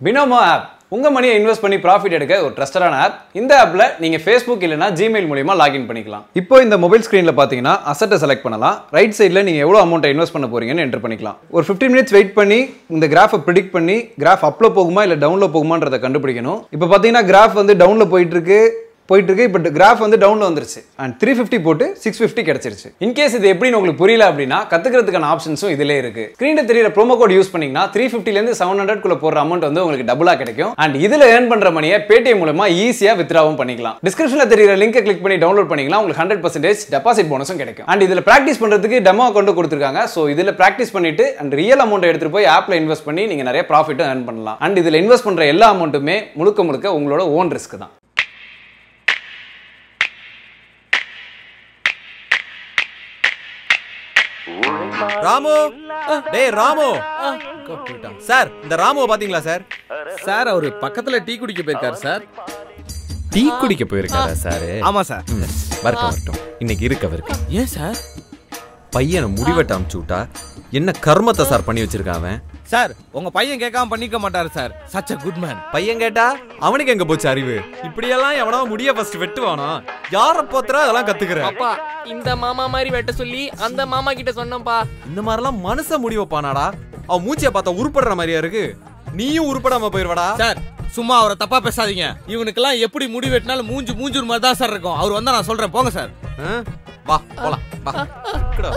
Binomo app உங்க மணியை invest பண்ணி ப்ராஃபிட் எடுக்க ஒரு ட்ரஸ்டடான ஆப் இந்த ஆப்ல நீங்க ஃபேஸ்புக் இல்லைனா ஜிமெயில் மூலியமா லாகின் பண்ணிக்கலாம் இப்போ இந்த மொபைல் ஸ்க்ரீன்ல பாத்தீங்கன்னா அசட்டை செலக்ட் பண்ணலாம் ரைட் சைடில் நீங்க எவ்வளவு அமௌண்ட் இன்வெஸ்ட் பண்ண போறீங்கன்னு என்டர் பண்ணிக்கலாம் ஒரு 15 மினிட்ஸ் வெயிட் பண்ணி இந்த கிராஃபை ப்ரிடிக்ட் பண்ணி கிராஃப் அப்ல போகுமா இல்ல டவுன்ல போகுமான்றதை கண்டுபிடிக்கணும் இப்போ பாத்தீங்கன்னா கிராஃப் வந்து டவுன்ல போயிட்டு இருக்கு போயிட்டு இருக்கு இப்போ கிராஃப் வந்து டவுன்ல வந்துருச்சு அண்ட் த்ரீ ஃபிஃப்டி போட்டு சிக்ஸ் ஃபிஃப்டி கிடைச்சிருச்சு இன்கேஸ் இது எப்படின்னு உங்களுக்கு புரியல அப்படின்னா கத்துக்கிறதுக்கான ஆப்ஷன்ஸும் இதுல இருக்கு ஸ்க்ரீன்ல தெரியுற ப்ரோமோ கோட் யூஸ் பண்ணீங்கன்னா த்ரீ இருந்து செவன் ஹண்ட்ரட் குள்ள போற அமௌண்ட் வந்து உங்களுக்கு டபுளா கிடைக்கும் அண்ட் இதுல ஏர்ன் பண்ற மணியை பேடிஎம் மூலமா ஈஸியா வித்ராவும் பண்ணிக்கலாம் டிஸ்கிரிப்ஷன்ல தெரியுற லிங்கை கிளிக் பண்ணி டவுன்லோட் பண்ணிக்கலாம் உங்களுக்கு ஹண்ட்ரட் பர்சன்டேஜ் டெபாசிட் போனஸும் கிடைக்கும் அண்ட் இதுல பிராக்டிஸ் பண்றதுக்கு டெமோ அக்கௌண்ட் கொடுத்துருக்காங்க ஸோ இதுல பிராக்டிஸ் பண்ணிட்டு அண்ட் ரியல் அமௌண்ட் எடுத்துட்டு போய் ஆப்ல இன்வெஸ்ட் பண்ணி நீங்க நிறைய ப்ராஃபிட்டும் ஏர்ன் பண்ணலாம் அண்ட் இதுல இன்வெஸ்ட் பண்ற எல்லா அமௌண்ட்டுமே முழுக்க முழுக்க உங்களோட ஓன் ரிஸ்க் தான் ராமு டேய் ராமு சார் இந்த ராமுவை பாத்தீங்களா சார் சார் அவரு பக்கத்துல டீ குடிக்க போயிருக்காரு சார் டீ குடிக்க போயிருக்காரா சார் ஆமா சார் வரட்டும் வரட்டும் இன்னைக்கு இருக்க அவருக்கு ஏன் சார் பையனை முடிவெட்ட அமுச்சு விட்டா என்ன கர்மத்தை சார் பண்ணி வச்சிருக்கான் அவன் சார் உங்க பையன் கேட்காம பண்ணிக்க மாட்டாரு sir such a good man பையன் கேட்டா அவனுக்கு எங்க போச்சு அறிவு இப்படியெல்லாம் எவனோ முடிய ஃபர்ஸ்ட் வெட்டுவானா யார போத்துறா அதெல்லாம் கத்துக்கிற அப்பா இந்த மாமா மாதிரி வெட்ட சொல்லி அந்த மாமா கிட்ட சொன்னேன்ப்பா இந்த மாதிரிலாம் மனுஷ முடி வைப்பானாடா அவன் மூச்சியை பார்த்தா உருப்படுற மாதிரியா இருக்கு நீயும் உருப்படாம போயிருவாடா சார் சும்மா அவரை தப்பா பேசாதீங்க இவனுக்கெல்லாம் எப்படி முடி வெட்டினாலும் மூஞ்சு மூஞ்சூர் மாதிரி தான் சார் இருக்கும் அவர் வந்தா நான் சொல்றேன் போங்க சார் ஆ? வா போலாம் வா இக்கடா.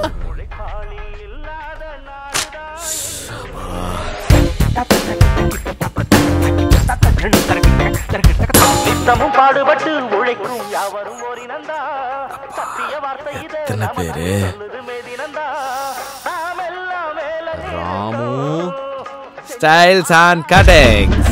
நித்தமும் பாடுபட்டு உழைக்கும் யாவரும் ஓரினந்தா சத்திய வார்த்தை இதை எத்தனை பேரு? சொல்லுது மேதினந்தா நாம் எல்லாம் மேல ராமு ஸ்டைல்ஸ் அண்ட் கட்டிங்ஸ்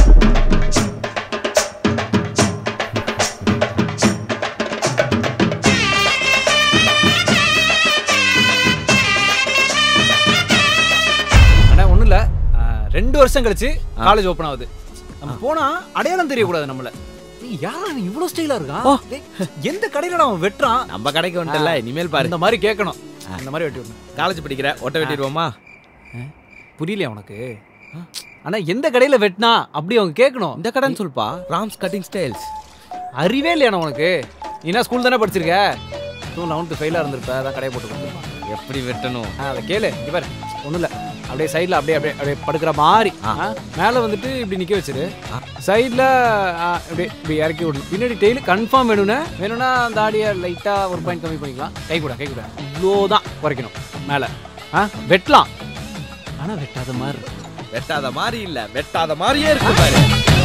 ஆனா ஒண்ணும் இல்ல ஆஹ், ரெண்டு வருஷம் கழிச்சு காலேஜ் ஓபன் ஆகுது நம்ம போனா அடையாளம் தெரியக்கூடாது நம்மள ஏய், யாரா நீ இவ்வளவு ஸ்டைலா இருக்கான் டேய், எந்த கடையில அவன் வெட்டுறான் நம்ம கடைக்கு வந்துட்டல இனிமேல் பாரு இந்த மாதிரி கேட்கணும் இந்த மாதிரி வெட்டி விடணும் காலேஜ் படிக்கிற ஒட்ட வெட்டிடுவோமா புரியலையா உனக்கு ஆனா எந்த கடையில வெட்டினா அப்படி அவங்க கேட்கணும் இந்த கடைன்னு சொல்பா ராம்ஸ் கட்டிங் ஸ்டைல்ஸ் அறிவே இல்லையாண்ணா உனக்கு நீ என்ன ஸ்கூல் தானே படிச்சிருக்க டூ லெவன்த்து ஃபெயிலாக இருந்திருப்ப அதான் கடையை போட்டு கொடுத்துருப்பான் எப்படி வெட்டணும் ஆ அதை கேளு இங்க பாரு ஒன்றும் இல்லை அப்படியே சைடில் அப்படியே அப்படியே அப்படியே படுக்கிற மாதிரி மேலே வந்துட்டு இப்படி நிற்க வச்சிரு சைடில் அப்படியே இப்படி இறக்கி விடணும் பின்னாடி டெய்லி கன்ஃபார்ம் வேணும்னா வேணும்னா அந்த ஆடியை லைட்டாக ஒரு பாயிண்ட் கம்மி பண்ணிக்கலாம் கை கூட கை கூட இவ்வளோ தான் குறைக்கணும் மேலே ஆ வெட்டலாம் ஆனால் வெட்டாத மாதிரி இருக்கும். வெட்டாத மாதிரி இல்ல வெட்டாத மாதிரியே இருக்கு பாரு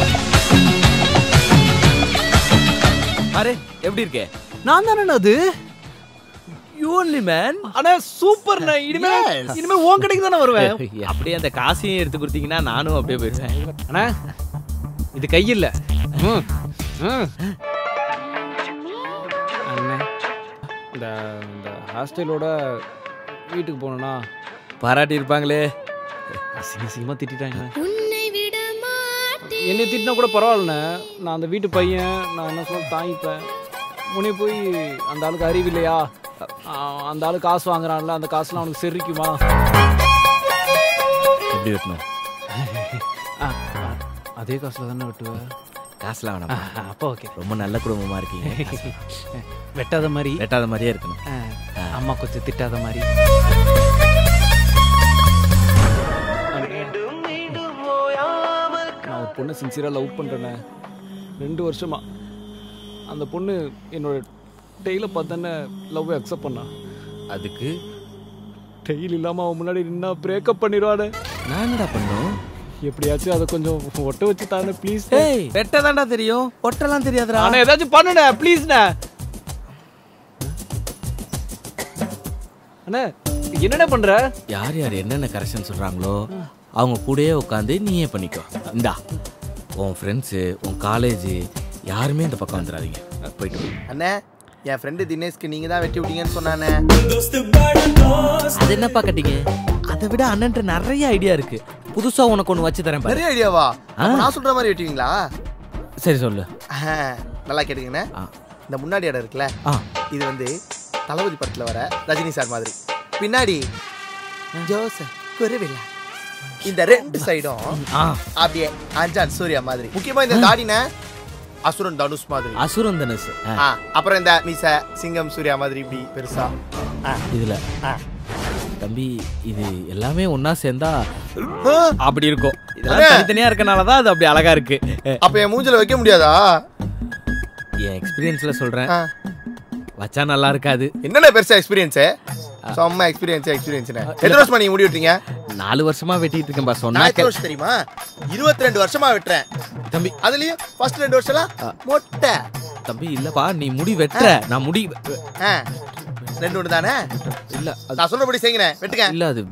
பாரு எப்படி இருக்கே நான் தானே அது யூ ஒன்லி மேன் அண்ணா சூப்பர் இனிமே இனிமே உன் கடைக்கு தானே வருவேன் அப்படியே அந்த காசையும் எடுத்து கொடுத்தீங்கன்னா நானும் அப்படியே போயிடுவேன் அண்ணா இது கையில்ல ம், ம். அண்ணே இந்த இந்த ஹாஸ்டலோட வீட்டுக்கு போகணும்னா பாராட்டி இருப்பாங்களே அசிங்க அசிங்கமாக திட்டாங்க உன்னை விட மாட்டேன் என்னை திட்டினா கூட பரவாயில்லண்ணே நான் அந்த வீட்டு பையன் நான் என்ன சொல்ல தாங்கிப்பேன் முன்னே போய் அந்த ஆளுக்கு அறிவு இல்லையா அ- அந்த ஆளு காசு வாங்குறான்ல அந்த காசுலாம் அவனுக்கு செரிக்குமா எப்படி வெட்டணும் ஆ, ஆ, அதே காசுல தானே வெட்டுவேன் காசுலாம் ஆ, வேணாம் ஆ, அப்போ ஓகே ரொம்ப நல்ல குடும்பமா இருக்கீங்க வெட்டாத மாதிரி வெட்டாத மாதிரியே இருக்கணும் ஆ, அம்மா கொஞ்சம் திட்டாத மாதிரி மீண்டும் மீண்டும் ஓயாமல் நான் ஒரு பொண்ணை சின்சியராக லவ் பண்ணுறேனே ரெண்டு வருஷமா அந்த பொண்ணு என்னோட டெய்ல பார்த்தேன்னு லவ் அக்செப்ட் பண்ணா அதுக்கு டெய்ல் இல்லாமல் அவன் முன்னாடி நின்னா பிரேக்கப் பண்ணிடுவானே நான் என்னடா பண்ணும் எப்படியாச்சும் அதை கொஞ்சம் ஒட்ட வச்சு தானே ப்ளீஸ் ஏய் வெட்டதான்டா தெரியும் ஒட்டலாம் தெரியாதுடா ஆனால் ஏதாச்சும் பண்ணுண்ணே ப்ளீஸ்ண்ணே அண்ணே என்னண்ணே பண்ற யார் யார் என்னென்ன கரெக்ஷன் சொல்றாங்களோ அவங்க கூடயே உட்காந்து நீயே பண்ணிக்கோ இந்தா உன் ஃப்ரெண்ட்ஸு உன் காலேஜ் யாருமே இந்த பக்கம் வந்துடாதீங்க போயிட்டு வா. அண்ணே என் ஃப்ரெண்டு தினேஷ்க்கு நீங்க தான் வெட்டி விட்டீங்கன்னு சொன்னானே அது என்னப்பா கட்டிங்க அதை விட அண்ணன்ட்ட நிறைய ஐடியா இருக்கு புதுசா உனக்கு ஒன்று வச்சு தரேன் பாரு நிறைய ஐடியாவா அப்ப நான் சொல்ற மாதிரி வெட்டுவீங்களா சரி சொல்லு ஆஹா, நல்லா கேட்டுக்கண்ணே ஆ. இந்த முன்னாடி இடம் இருக்குல்ல ஆ இது வந்து தளபதி படத்துல வர ரஜினி சார் மாதிரி பின்னாடி ஜோசப் குருவில்லா இந்த ரெண்டு சைடும் ஆ அப்படியே அஞ்சான் சூர்யா மாதிரி முக்கியமா இந்த தாடின அசுரன் தனுஷ் மாதிரி அசுரன் தனுஷ் ஆ, ஆ, அப்புறம் இந்த மீச சிங்கம் சூர்யா மாதிரி இப்படி பெருசா ஆ, இதுல ஆ. தம்பி இது எல்லாமே ஒண்ணா சேர்ந்தா ஆ, அப்படி இருக்கும் இதெல்லாம் அண்ணே. தனித்தனியா இருக்கனால தான் அது அப்படி அழகா இருக்கு அப்ப என் மூஞ்சில வைக்க முடியாதா என் எக்ஸ்பீரியன்ஸ்ல சொல்றேன் ஆ, வச்சா நல்லா இருக்காது என்னென்ன பெருசா எக்ஸ்பீரியன்ஸ் செம்ம எக்ஸ்பீரியன்ஸ் எக்ஸ்பீரியன்ஸ் எத்தனை வருஷமா நீங்க முடி விட்டீங்க நாலு வருஷமா வெட்டிட்டு இருக்கேன்பா நான் சொன்னா எத்தனை வருஷம் தெரியுமா இருபத்தி ரெண்டு வருஷமா வெட்டுறேன் தம்பி அதுலயும் ஃபர்ஸ்ட் ரெண்டு வருஷம்லாம் மொட்டை தம்பி இல்லப்பா நீ முடி வெட்டுற நான் முடி ஆ, ரெண்டு ஒன்று தானே இல்ல அது நான் சொல்றபடி செய்யுங்க வெட்டுங்க இல்ல அது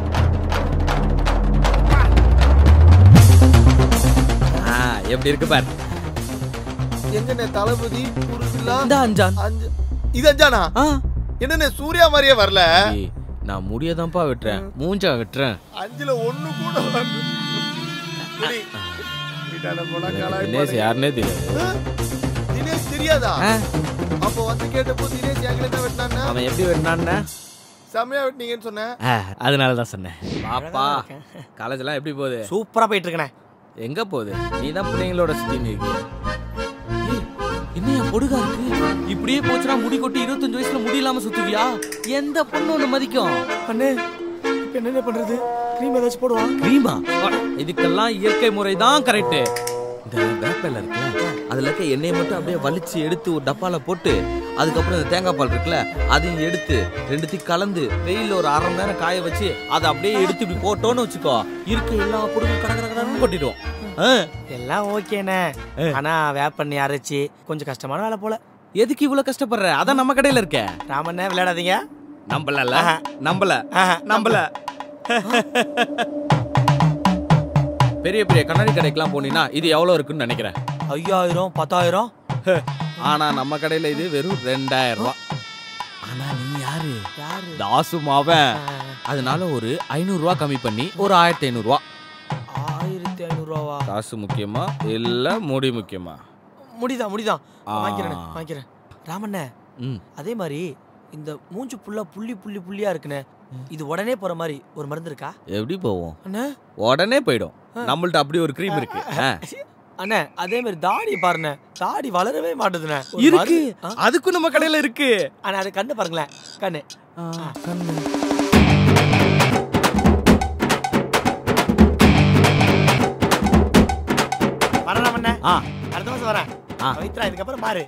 ஆ, எப்படி இருக்கு பாரு எங்கண்ணே தளபதி குருவில்லா இந்த அஞ்சான் அஞ்சு இது அஞ்சானா ஆ என்னண்ணே சூர்யா மாதிரியே வரல ஏய், நான் முடியதான்ப்பா வெட்டுறேன் மூஞ்சா வெட்டுறேன் அஞ்சுல ஒண்ணு கூட வரல. புடி. வீட்டாண்ட போனா கலாய் தினேஷ் பாருங்க. யாருன்னே தெரியாது ஆ? தினேஷ் தெரியாதா ஆ, அப்போ வந்து கேட்டப்போ தினேஷ் எங்களை தான் வெட்டினான்னா அவன் எப்படி வெட்டினான்னு செம்மையா வெட்டினீங்கன்னு சொன்னேன் அதனால தான் சொன்னேன் பாப்பா காலேஜ் எல்லாம் எப்படி போகுது சூப்பரா போயிட்டு இருக்கனே எங்க போகுது நீ தான் பிள்ளைங்களோட சுத்தின்னு இருக்கிய ஏய், என்ன என் பொடுகா இருக்கு இப்படியே போச்சுன்னா முடி கொட்டி இருபத்தஞ்சு வயசுல முடி இல்லாம சுத்துவியா எந்த பொண்ணு ஒண்ணு மதிக்கும் அண்ணே இப்ப என்ன பண்றது கிரீம் ஏதாச்சும் போடுவான் கிரீமா இதுக்கெல்லாம் இயற்கை முறை தான் கரெக்ட் இந்த வேப்பில இருக்குல்ல அதுல இருக்க எண்ணெயை மட்டும் அப்படியே வலிச்சு எடுத்து ஒரு டப்பால போட்டு அதுக்கப்புறம் இந்த தேங்காய் பால் இருக்குல்ல அதையும் எடுத்து ரெண்டுத்தையும் கலந்து வெயில்ல ஒரு அரை மணி நேரம் காய வச்சு அதை அப்படியே எடுத்து இப்படி போட்டோன்னு வச்சுக்கோ இருக்க எல்லா பொருளும் கட கட கடன்னு கொட்டிடுவோம் ஆ, எல்லாம் ஓகேண்ணே ஆனா வேப்பண்ணி அரைச்சி கொஞ்சம் கஷ்டமான வேலை போல எதுக்கு இவ்வளவு கஷ்டப்படுற அதான் நம்ம கடையில இருக்க ராமண்ணே விளையாடாதீங்க நம்பல நம்பல நம்பல பெரிய பெரிய கண்ணாடி கடைக்கெல்லாம் போனீங்கன்னா இது எவ்வளவு இருக்குன்னு நினைக்கிறேன் ஐயாயிரம் பத்தாயிரம் ஆனா நம்ம கடையில இது வெறும் ரெண்டாயிரம் ரூபாய் ஆனா நீ யாரு யாரு தாசு மாவன் அதனால ஒரு ஐநூறு ரூபாய் கம்மி பண்ணி ஒரு ஆயிரத்தி ஐநூறு ரூபாய் ஆயிரத்தி ஐநூறு ரூபாவா காசு முக்கியமா இல்ல முடி முக்கியமா முடிதான் முடிதான் ஆ. வாங்கிக்கிறேன் வாங்கிக்கிறேன் ராமண்ணே ம் அதே மாதிரி இந்த மூஞ்சு புல்லா புள்ளி புள்ளி புள்ளியா இருக்குண்ணே இது உடனே போற மாதிரி ஒரு மருந்து இருக்கா எப்படி போவோம் அண்ணே உடனே போயிடும் நம்மள்ட்ட அப்படி ஒரு க்ரீம் இருக்கு ஆ. அண்ணே அதே மாதிரி தாடி பாருண்ணே தாடி வளரவே மாட்டுதுண்ணே ஒரு இருக்கு மருந்து- ஆ? அதுக்கும் நம்ம கடையில இருக்கு அண்ணே அது கண்ணு பாருங்களேன் கண்ணு வரேன் ராமண்ணே ஆ அடுத்த மாசம் வரேன் ஆ. பவித்ரா இதுக்கப்புறம் பாரு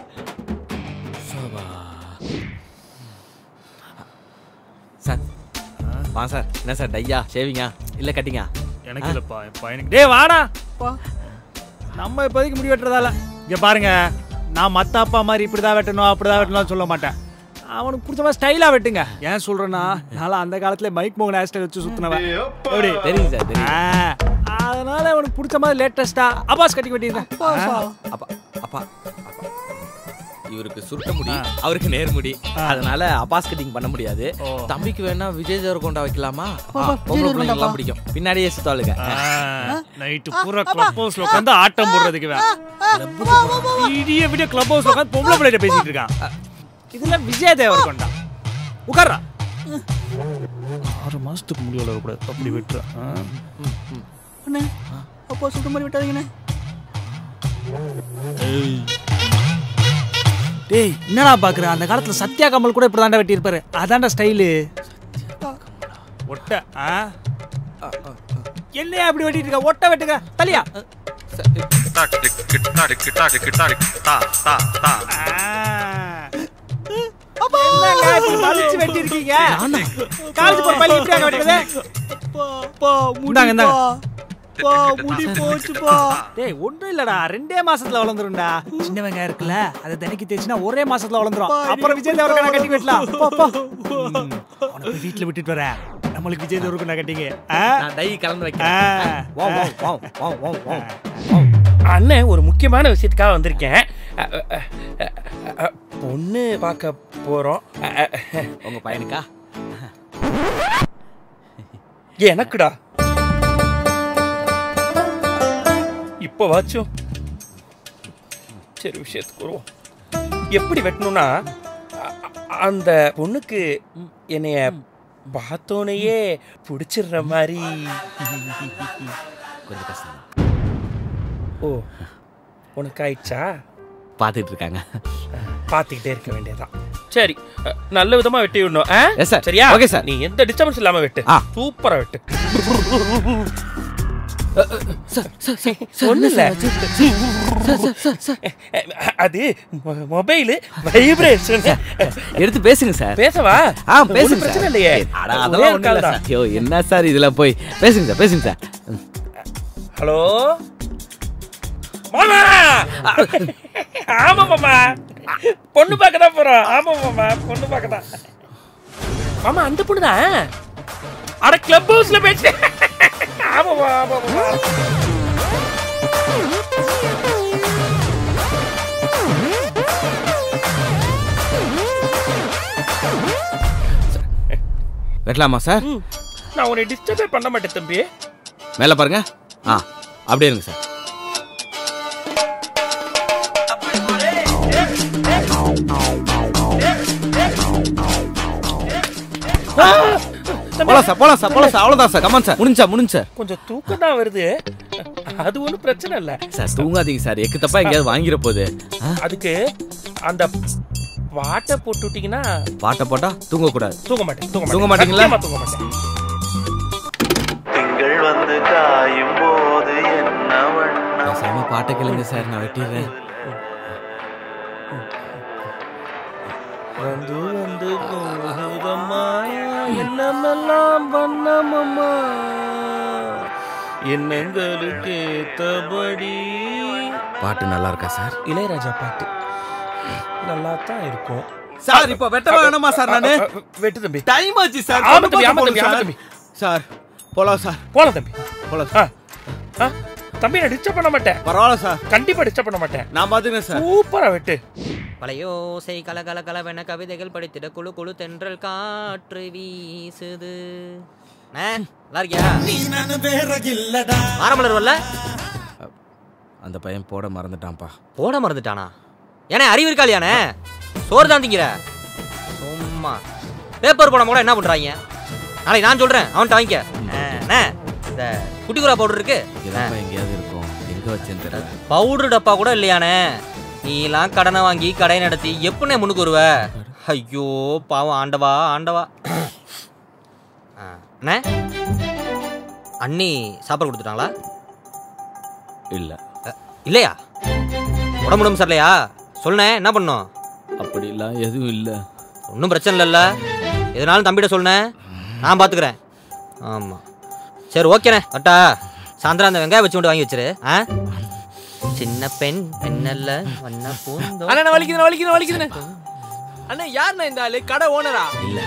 சார் வா சார் என்ன சார் டையா ஷேவிங்கா இல்ல கட்டிங்கா எனக்கு இல்லப்பா என் பையனுக்கு டேய் வாடா பா. நம்ம இப்போதைக்கு முடி வெட்டுறதால இங்க பாருங்க நான் மத்த அப்பா மாதிரி இப்படிதான் வெட்டணும் அப்படிதான் வெட்டணும்னு சொல்ல மாட்டேன் அவனுக்கு பிடிச்ச மாதிரி ஸ்டைலா வெட்டுங்க ஏன் சொல்றேன்னா நான் அந்த காலத்துல மைக் மோகன் ஹேர் ஸ்டைல் வச்சு சுத்தினவன் எப்படி தெரியும் சார் தெரியும் ஆ, அதனால அவனுக்கு பிடிச்ச மாதிரி லேட்டஸ்டா அப்பாஸ் கட்டி வெட்டிடுறேன் அப்பா அப்பா அப்பா. இவருக்கு சுருட்ட முடி அவருக்கு நேர் முடி அதனால அப்பாஸ் கட்டிங் பண்ண முடியாது தம்பிக்கு வேணா விஜய் தேவரகொண்டா வைக்கலாமா பொம்பளை பிள்ளைங்கலாம் பிடிக்கும் பின்னாடியே சுத்தாளுங்க நைட்டு பூரா கிளப் ஹவுஸ்ல உட்காந்து ஆட்டம் போடுறதுக்கு வே. விடிய விடிய கிளப் ஹவுஸ்ல உட்காந்து பொம்பளை பிள்ளைகிட்ட பேசிட்டு இருக்கான் இதுல விஜய் தேவர் கொண்டா உட்கார்றா ஆறு மாசத்துக்கு முடியல கூடாது அப்படி விட்டுற அப்போ சுத்த மாதிரி விட்டாதீங்கண்ணே டேய் என்னடா பாக்குற அந்த காலத்துல சத்யா கமல் கூட இப்படி தாண்டா வெட்டி இருப்பாரு அதான்டா ஸ்டைலு ஒட்ட ஆ என்னையா அப்படி வெட்டிட்டு இருக்க ஒட்ட வெட்டுங்க தலியா என்னங்க இப்படி மடிச்சு வெட்டியிருக்கீங்க? காலேஜ் போற பையன் இப்படியாங்க வெட்டுறது? இந்தாங்க, இந்தாங்க. டேய் ஒண்ணும் இல்லடா ரெண்டே மாசத்துல வளர்ந்துரும்டா சின்ன வெங்காயம் இருக்குல்ல அதை தினைக்கு தேய்ச்சினா ஒரே மாசத்துல வளர்ந்துரும் அப்புறம் விஜய் தேவரகொண்டா கட்டி வெட்டலாம் போ, போ. ம், அவனை போய் வீட்டுல விட்டுட்டு வரேன் நம்மளுக்கு விஜய் தேவரகொண்டா கட்டிங்க ஆ? நான் டை கலந்து ஆ. வைக்கிறேன் வா வா வா வா வா வா அண்ணன் ஒரு முக்கியமான விஷயத்துக்காக வந்திருக்கேன் அ, அ, அ, அ, பொண்ணு பார்க்க போறோம் அ, அ, உங்க பையனுக்கா எனக்குடா இப்போ வாச்சும் சரி விஷயத்துக்கு வருவோம் எப்படி வெட்டணும்னா அ- அ- அந்த பொண்ணுக்கு என்னைய பார்த்தோனையே பிடிச்சிடுற மாதிரி கொஞ்சம் கஷ்டம் ஓ உனக்கு ஆயிடுச்சா பார்த்துட்டு இருக்காங்க பார்த்துக்கிட்டே இருக்க வேண்டியதான் சரி அஹ், நல்ல விதமா வெட்டி விடணும் ஆ? Yes, sir. சரியா Okay, sir. நீ எந்த டிஸ்டர்பன்ஸ் இல்லாம வெட்டு ஆ. சூப்பரா வெட்டு சார் ஒண்ணு இல்ல அது மொபைல் வைப்ரேஷன் எடுத்து பேசுங்க சார் பேசவா ஆ ஒண்ணும் பேசுங்க பிரச்சனை சார். இல்லையே ஏய், அட, அதெல்லாம் ஒண்ணும் இல்ல சார் ஐயோ என்ன சார் இதெல்லாம் போய் பேசுங்க சார் பேசுங்க சார் ம். ஹலோ மாமா ஆமா மாமா பொண்ணு பார்க்க தான் போறோம் ஆமா மாமா பொண்ணு பார்க்க தான் மாமா அந்த பொண்ணு தான் அட கிளப் ஹவுஸ்ல பேச்சு ஆமாமா ஆமாமா வெட்டலாமா சார் ம், நான் உன்னை டிஸ்டர்பே பண்ண மாட்டேன் தம்பி மேலே பாருங்க ஆ அப்படியே இருங்க சார் போலாம் சார் போலாம் சார் போலாம் சார் அவ்வளோதான் சார் கமான் சார் முடிஞ்சா முடிஞ்சு சார் கொஞ்சம் தூக்கம் தான் வருது அது ஒன்றும் பிரச்சனை இல்லை சார் தூங்காதீங்க சார் எக்கு தப்பா எங்கேயாவது வாங்கிட போகுது ஆ, அதுக்கு அந்த பாட்டை போட்டு விட்டீங்கன்னா பாட்டை போட்டா தூங்கக்கூடாது தூங்க மாட்டேன் தூங்க தூங்க மாட்டேன் மாட்டீங்களா? சத்தியமா தூங்க மாட்டேன் திங்கள் வந்து காயும் போது என்ன வண்ணம் பேசாம பாட்டை கேளுங்க சார் நான் வெட்டிடுறேன் வந்து வந்து போகுதம்மா என்னமெல்லாம் பண்ணமம்மா எண்ணங்களுக்கு ஏத்தபடி பாட்டு நல்லா இருக்கா சார் இளையராஜா பாட்டு நல்லா தான் இருக்கும் சார் இப்போ வெட்ட வேணாமா சார் நானு அ, அ, வெட்டு தம்பி டைம் ஆச்சு சார் ஆமா தம்பி ஆமா தம்பி ஆமா தம்பி சார் போலாம் சார் போலாம் தம்பி போலாம் ஆ, ஆ, தம்பி நான் டிஸ்டர்ப் பண்ண மாட்டேன் பரவாயில்ல சார் கண்டிப்பா டிஸ்டர்ப் பண்ண மாட்டேன் நான் பாத்துக்கிறேன் சார் சூப்பரா வெட்டு பழையோசை கல கல கலவென கவிதைகள் படித்திட குழு குழு தென்றல் காற்று வீசுது அண்ணே, நல்லா இருக்கியா மாரமலர் வரல அந்த பையன் போட மறந்துட்டான்ப்பா போட மறந்துட்டானா ஏன்னா அறிவு இருக்கா இல்லையாண்ணே சோறு தான் திங்கிற சும்மா பேப்பர் போடாம கூட என்ன பண்றாங்க நாளைக்கு நான் சொல்றேன் அவன்கிட்ட வாங்கிக்க ஆ, அண்ணே, இந்த குட்டிக்குரா பவுடர் இருக்கு இதான் எங்கேயாவது இருக்கும் எங்க வச்சேன்னு தெரியல பவுடர் டப்பா கூட இல்லையானே நீலாம் கடனை வாங்கி கடை நடத்தி எப்படிண்ணே முன்னுக்கு வருவ ஐயோ பாவம் ஆண்டவா ஆண்டவா ஆ, அண்ணே அண்ணி சாப்பாடு கொடுத்துட்டாங்களா இல்ல அ, இல்லையா உடம்பு உடம்பு சரியில்லையா சொல்லுண்ணே என்ன பண்ணும் அப்படிலாம் எதுவும் இல்ல ஒன்றும் பிரச்சனை இல்லைல்ல எதனாலும் தம்பிகிட்ட சொல்லுண்ணே நான் பார்த்துக்கிறேன் ஆமாம் சரி ஓகேண்ணே அட்டா சாயந்தரம் அந்த வெங்காயம் வச்சு கொண்டு வாங்கி வச்சிரு ஆ சின்ன பெண் பெண்ணல்ல வண்ண பூந்தோ அண்ணா நான் வலிக்குதுண்ணே வலிக்குதுண்ணே வலிக்குதுண்ணே அண்ணா யாருண்ணா இந்த ஆளு கடை ஓனரா இல்ல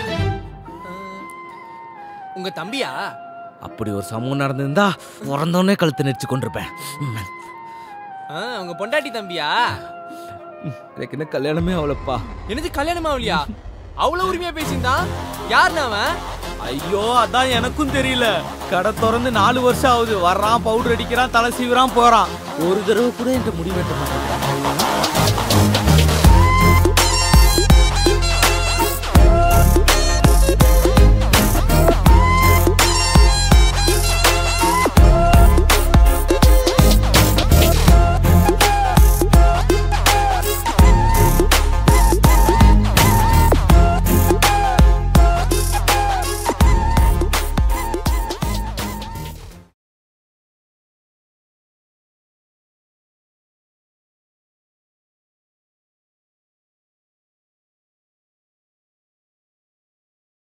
உங்க தம்பியா அப்படி ஒரு சமூகம் நடந்திருந்தா பிறந்தோடனே கழுத்து நெரிச்சு கொண்டிருப்பேன் ம். ஆ, உங்க பொண்டாட்டி தம்பியா எனக்கு என்ன கல்யாணமே அவ்வளோப்பா என்னது கல்யாணம் ஆகலையா அவ்வளவு உரிமையா பேசியிருந்தான் யாருண்ணா அவன் ஐயோ அதான் எனக்கும் தெரியல கடை திறந்து நாலு வருஷம் ஆகுது வர்றான் பவுடர் அடிக்கிறான் தலை சீவுறான் போறான் ஒரு தடவை கூட என்கிட்ட முடிவெட்ட மாட்டேன்